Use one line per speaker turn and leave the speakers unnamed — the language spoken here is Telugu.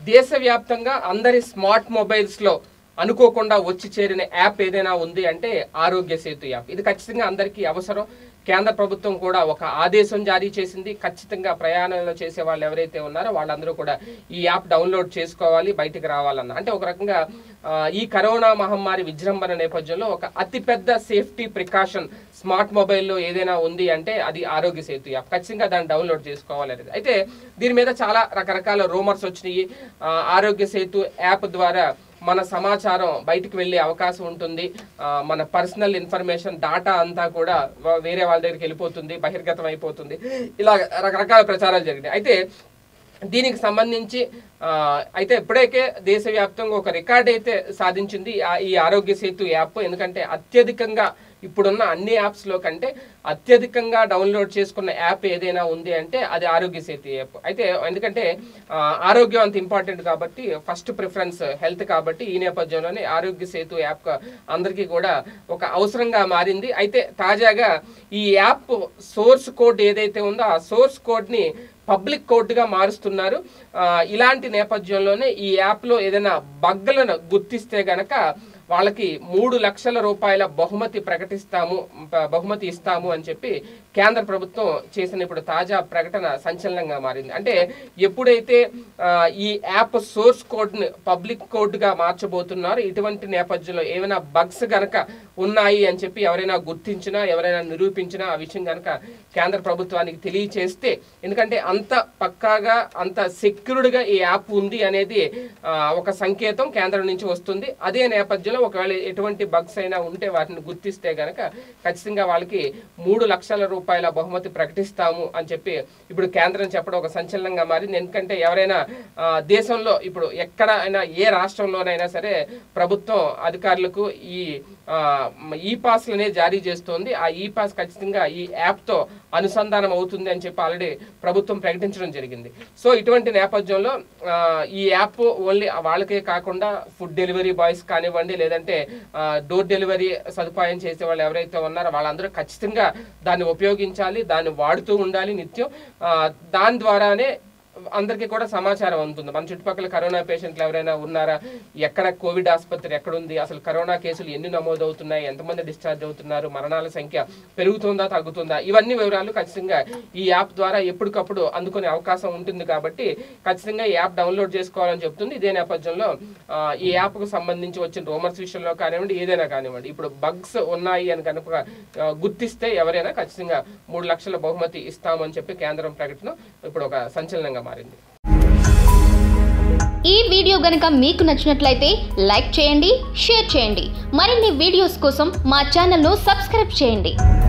దేశవ్యాప్తంగా అందరి స్మార్ట్ మొబైల్స్ లో అనుకోకుండా వచ్చి చేరిన యాప్ ఏదైనా ఉంది అంటే ఆరోగ్య సేతు యాప్ ఇది ఖచ్చితంగా అందరికీ అవసరం కేంద్ర ప్రభుత్వం కూడా ఒక ఆదేశం జారీ చేసింది ఖచ్చితంగా ప్రయాణంలో చేసే వాళ్ళు ఎవరైతే ఉన్నారో వాళ్ళందరూ కూడా ఈ యాప్ డౌన్లోడ్ చేసుకోవాలి బయటికి రావాలన్న అంటే ఒక రకంగా ఆ, ఈ కరోనా మహమ్మారి విజృంభణ నేపథ్యంలో ఒక అతిపెద్ద సేఫ్టీ ప్రికాషన్ స్మార్ట్ మొబైల్లో ఏదైనా ఉంది అంటే అది ఆరోగ్య సేతు యాప్ ఖచ్చితంగా దాన్ని డౌన్లోడ్ చేసుకోవాలి అనేది అయితే దీని మీద చాలా రకరకాల రూమర్స్ వచ్చినాయి ఆ, ఆరోగ్య సేతు యాప్ ద్వారా మన సమాచారం బయటికి వెళ్ళే అవకాశం ఉంటుంది ఆ, మన పర్సనల్ ఇన్ఫర్మేషన్ డాటా అంతా కూడా వ- వేరే వాళ్ళ దగ్గరికి వెళ్ళిపోతుంది బహిర్గతం అయిపోతుంది ఇలా రకరకాల ప్రచారాలు జరిగినాయి అయితే దీనికి సంబంధించి ఆ, అయితే ఇప్పటికే దేశవ్యాప్తంగా ఒక రికార్డ్ అయితే సాధించింది ఆ- ఈ ఆరోగ్య సేతు యాప్ ఎందుకంటే అత్యధికంగా ఇప్పుడున్న అన్ని యాప్స్ లో కంటే అత్యధికంగా డౌన్లోడ్ చేసుకున్న యాప్ ఏదైనా ఉంది అంటే అది ఆరోగ్య సేతు యాప్ అయితే ఎందుకంటే ఆ, ఆరోగ్యం అంత ఇంపార్టెంట్ కాబట్టి ఫస్ట్ ప్రిఫరెన్స్ హెల్త్ కాబట్టి ఈ నేపథ్యంలోనే ఆరోగ్య సేతు యాప్ అందరికీ కూడా ఒక అవసరంగా మారింది అయితే తాజాగా ఈ యాప్ సోర్స్ కోడ్ ఏదైతే ఉందో ఆ సోర్స్ కోడ్ ని పబ్లిక్ కోడ్గా మారుస్తున్నారు ఆ, ఇలాంటి నేపథ్యంలోనే ఈ యాప్లో ఏదైనా బగ్గలను గుర్తిస్తే గనక వాళ్ళకి మూడు లక్షల రూపాయల బహుమతి ప్రకటిస్తాము ప- బహుమతి ఇస్తాము అని చెప్పి కేంద్ర ప్రభుత్వం చేసిన ఇప్పుడు తాజా ప్రకటన సంచలనంగా మారింది అంటే ఎప్పుడైతే ఆ, ఈ యాప్ సోర్స్ కోడ్ని పబ్లిక్ కోడ్గా మార్చబోతున్నారో ఇటువంటి నేపథ్యంలో ఏమైనా బగ్స్ గనక ఉన్నాయి అని చెప్పి ఎవరైనా గుర్తించినా ఎవరైనా నిరూపించినా ఆ విషయం గనక కేంద్ర ప్రభుత్వానికి తెలియచేస్తే ఎందుకంటే అంత పక్కాగా అంత సెక్యూర్డ్గా ఈ యాప్ ఉంది అనేది ఆ, ఒక సంకేతం కేంద్రం నుంచి వస్తుంది అదే నేపథ్యంలో ఒకవేళ ఎటువంటి బగ్స్ అయినా ఉంటే వాటిని గుర్తిస్తే గనక ఖచ్చితంగా వాళ్ళకి మూడు లక్షల రూపాయల బహుమతి ప్రకటిస్తాము అని చెప్పి ఇప్పుడు కేంద్రం చెప్పడం ఒక సంచలనంగా మారింది ఎందుకంటే ఎవరైనా ఆ, దేశంలో ఇప్పుడు ఎక్కడ అయినా ఏ రాష్ట్రంలోనైనా సరే ప్రభుత్వం అధికారులకు ఈ ఈ పాస్లనే జారీ చేస్తోంది ఆ ఈ పాస్ ఖచ్చితంగా ఈ యాప్తో అనుసంధానం అవుతుంది అని చెప్పి ఆల్రెడీ ప్రభుత్వం ప్రకటించడం జరిగింది సో ఇటువంటి నేపథ్యంలో ఆ, ఈ యాప్ ఓన్లీ వాళ్ళకే కాకుండా ఫుడ్ డెలివరీ బాయ్స్ కానివ్వండి లేదంటే డోర్ డెలివరీ సదుపాయం చేసే వాళ్ళు ఎవరైతే ఉన్నారో వాళ్ళందరూ ఖచ్చితంగా దాన్ని ఉపయోగించాలి దాన్ని వాడుతూ ఉండాలి నిత్యం ఆ, దాని ద్వారానే అందరికీ కూడా సమాచారం ఉంటుంది మన చుట్టుపక్కల కరోనా పేషెంట్లు ఎవరైనా ఉన్నారా ఎక్కడ కోవిడ్ ఆసుపత్రి ఎక్కడుంది అసలు కరోనా కేసులు ఎన్ని నమోదవుతున్నాయి ఎంతమంది డిశ్చార్జ్ అవుతున్నారు మరణాల సంఖ్య పెరుగుతుందా తగ్గుతుందా ఇవన్నీ వివరాలు ఖచ్చితంగా ఈ యాప్ ద్వారా ఎప్పటికప్పుడు అందుకునే అవకాశం ఉంటుంది కాబట్టి ఖచ్చితంగా ఈ యాప్ డౌన్లోడ్ చేసుకోవాలని చెప్తుంది ఇదే నేపథ్యంలో ఆ, ఈ యాప్కు సంబంధించి వచ్చిన రూమర్స్ విషయంలో కానివ్వండి ఏదైనా కానివ్వండి ఇప్పుడు బగ్స్ ఉన్నాయి అని కనుక ఆ, గుర్తిస్తే ఎవరైనా ఖచ్చితంగా మూడు లక్షల బహుమతి ఇస్తామని చెప్పి కేంద్రం ప్రకటన ఇప్పుడు ఒక సంచలనంగా మారింది
ఈ వీడియో గనుక మీకు నచ్చినట్లయితే లైక్ చేయండి షేర్ చేయండి మరిన్ని వీడియోస్ కోసం మా ఛానల్ను సబ్స్క్రైబ్ చేయండి